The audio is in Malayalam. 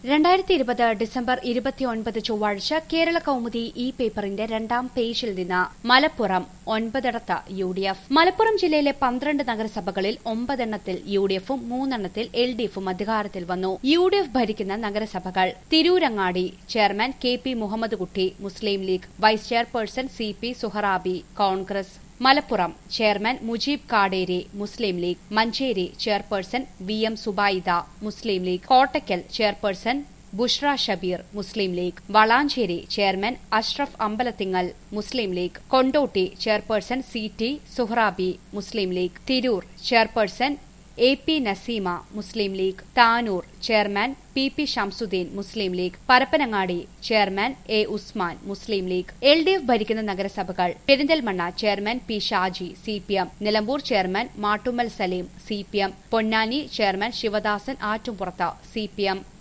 രണ്ടായിരത്തി ഇരുപത് ഡിസംബർ ഇരുപത്തിയൊൻപത് ചൊവ്വാഴ്ച കേരള കൌമുദി ഇ പേപ്പറിന്റെ രണ്ടാം പേജിൽ നിന്ന് മലപ്പുറം ഒൻപതിടത്ത് യു ഡി എഫ് മലപ്പുറം ജില്ലയിലെ പന്ത്രണ്ട് നഗരസഭകളിൽ ഒമ്പതെണ്ണത്തിൽ യു ഡി എഫും മൂന്നെണ്ണത്തിൽ എൽ ഡി എഫും അധികാരത്തിൽ വന്നു യു ഡി എഫ് ഭരിക്കുന്ന നഗരസഭകൾ Tirurangadi chairman K P Muhammad Kutty Muslim League vice chairperson C P Suharabi Congress Malappuram chairman Mujeeb Kaderi Muslim League Manjeri chairperson V M Zubaida Muslim League Kottakkal chairperson Bushra Shabeer Muslim League Valanchery chairman Ashraf Ambalathingal Muslim League Kondotty chairperson C T Suharabi Muslim League Tirur chairperson A P Naseema Muslim League Tanur chairman P P Shamsudheen Muslim League Parappanangadi chairman A Usman Muslim league L D F ഭരിക്കുന്ന നഗരസഭകൾ Perinthalmanna chairman P Shaji C P M Nilambur chairman Mattummal Saleem C P M Ponnani chairman Sivadasan Attumpurath C P M